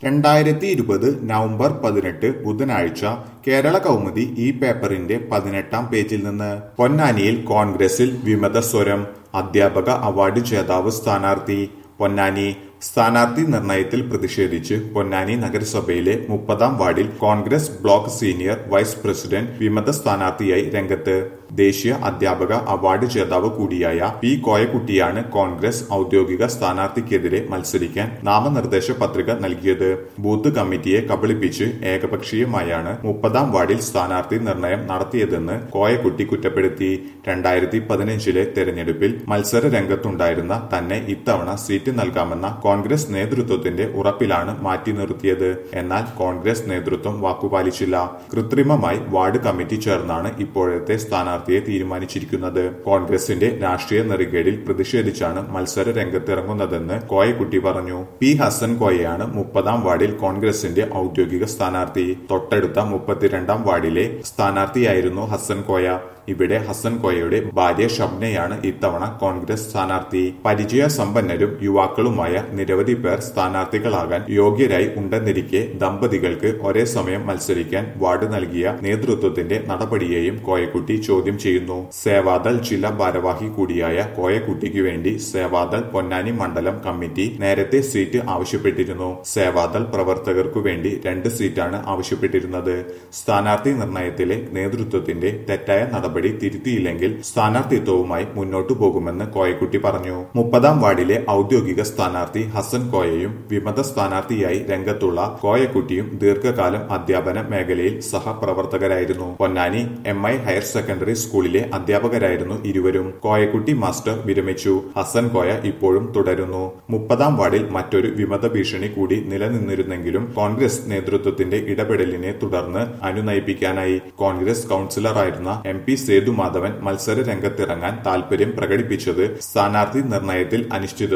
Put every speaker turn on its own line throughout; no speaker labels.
രണ്ടായിരത്തി ഇരുപത് നവംബർ പതിനെട്ട് ബുധനാഴ്ച കേരള കൗമുദി ഈ പേപ്പറിന്റെ പതിനെട്ടാം പേജിൽ നിന്ന് പൊന്നാനിയിൽ കോൺഗ്രസിൽ വിമത സ്വരം അധ്യാപക അവാർഡ് ജേതാവ് സ്ഥാനാർത്ഥി പൊന്നാനി സ്ഥാനാർത്ഥി നിർണയത്തിൽ പ്രതിഷേധിച്ച് പൊന്നാനി നഗരസഭയിലെ മുപ്പതാം വാർഡിൽ Congress block senior vice president വിമത സ്ഥാനാർത്ഥിയായി രംഗത്ത് ദേശീയ അധ്യാപക അവാർഡ് ജേതാവ് കൂടിയായ പി കോയക്കുട്ടിയാണ് കോൺഗ്രസ് ഔദ്യോഗിക സ്ഥാനാർത്ഥിക്കെതിരെ മത്സരിക്കാൻ നാമനിർദ്ദേശ പത്രിക നൽകിയത് ബൂത്ത് കമ്മിറ്റിയെ കബളിപ്പിച്ച് ഏകപക്ഷീയമായാണ് മുപ്പതാം വാർഡിൽ സ്ഥാനാർത്ഥി നിർണയം നടത്തിയതെന്ന് കോയക്കുട്ടി കുറ്റപ്പെടുത്തി രണ്ടായിരത്തി പതിനഞ്ചിലെ തെരഞ്ഞെടുപ്പിൽ മത്സര രംഗത്തുണ്ടായിരുന്ന തന്നെ ഇത്തവണ സീറ്റ് നൽകാമെന്ന കോൺഗ്രസ് നേതൃത്വത്തിന്റെ ഉറപ്പിലാണ് മാറ്റി നിർത്തിയത് എന്നാൽ കോൺഗ്രസ് നേതൃത്വം വാക്കുപാലിച്ചില്ല കൃത്രിമമായി വാർഡ് കമ്മിറ്റി ചേർന്നാണ് ഇപ്പോഴത്തെ സ്ഥാനാർത്ഥിയെ തീരുമാനിച്ചിരിക്കുന്നത് കോൺഗ്രസിന്റെ രാഷ്ട്രീയ നെറികേടിൽ പ്രതിഷേധിച്ചാണ് മത്സര രംഗത്തിറങ്ങുന്നതെന്ന് കോയക്കുട്ടി പറഞ്ഞു പി ഹസൻ കോയയാണ് മുപ്പതാം വാർഡിൽ കോൺഗ്രസിന്റെ ഔദ്യോഗിക സ്ഥാനാർത്ഥി തൊട്ടടുത്ത മുപ്പത്തിരണ്ടാം വാർഡിലെ സ്ഥാനാർത്ഥിയായിരുന്നു ഹസൻ കോയ ഇവിടെ ഹസൻ കോയയുടെ ഭാര്യ ഷബ്നയാണ് ഇത്തവണ കോൺഗ്രസ് സ്ഥാനാർത്ഥി പരിചയ സമ്പന്നരും യുവാക്കളുമായ നിരവധി പേർ സ്ഥാനാർത്ഥികളാകാൻ യോഗ്യരായി ഉണ്ടെന്നിരിക്കെ ദമ്പതികൾക്ക് ഒരേ സമയം മത്സരിക്കാൻ വാർഡ് നൽകിയ നേതൃത്വത്തിന്റെ നടപടിയെയും കോയക്കുട്ടി ചോദ്യം ചെയ്യുന്നു സേവാദൾ ജില്ലാ ഭാരവാഹി കൂടിയായ കോയക്കുട്ടിക്ക് വേണ്ടി സേവാദൾ പൊന്നാനി മണ്ഡലം കമ്മിറ്റി നേരത്തെ സീറ്റ് ആവശ്യപ്പെട്ടിരുന്നു സേവാദൾ പ്രവർത്തകർക്കു വേണ്ടി രണ്ട് സീറ്റാണ് ആവശ്യപ്പെട്ടിരുന്നത് സ്ഥാനാർത്ഥി നിർണയത്തിലെ നേതൃത്വത്തിന്റെ തെറ്റായ നടപടി തിരുത്തിയില്ലെങ്കിൽ സ്ഥാനാർത്ഥിത്വവുമായി മുന്നോട്ടു പോകുമെന്ന് കോയക്കുട്ടി പറഞ്ഞു മുപ്പതാം വാർഡിലെ ഔദ്യോഗിക സ്ഥാനാർത്ഥി ഹസൻ കോയയും വിമത സ്ഥാനാർത്ഥിയായി രംഗത്തുള്ള കോയക്കുട്ടിയും ദീർഘകാലം അധ്യാപന മേഖലയിൽ സഹപ്രവർത്തകരായിരുന്നു Ponnani M I higher secondary സ്കൂളിലെ അധ്യാപകരായിരുന്നു ഇരുവരും കോയക്കുട്ടി മാസ്റ്റർ വിരമിച്ചു ഹസൻ കോയ ഇപ്പോഴും തുടരുന്നു മുപ്പതാം വാർഡിൽ മറ്റൊരു വിമത ഭീഷണി കൂടി നിലനിന്നിരുന്നെങ്കിലും കോൺഗ്രസ് നേതൃത്വത്തിന്റെ ഇടപെടലിനെ തുടർന്ന് അനുനയിപ്പിക്കാനായി കോൺഗ്രസ് കൌൺസിലറായിരുന്ന എം പി സേതുമാധവൻ മത്സര രംഗത്തിറങ്ങാൻ താൽപര്യം പ്രകടിപ്പിച്ചത് സ്ഥാനാർത്ഥി നിർണയത്തിൽ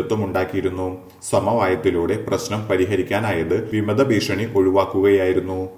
അനിശ്ചിതത്വമുണ്ടാക്കിയിരുന്നു സമവായത്തിലൂടെ പ്രശ്നം പരിഹരിക്കാനായത് വിമത ഭീഷണി ഒഴിവാക്കുകയായിരുന്നു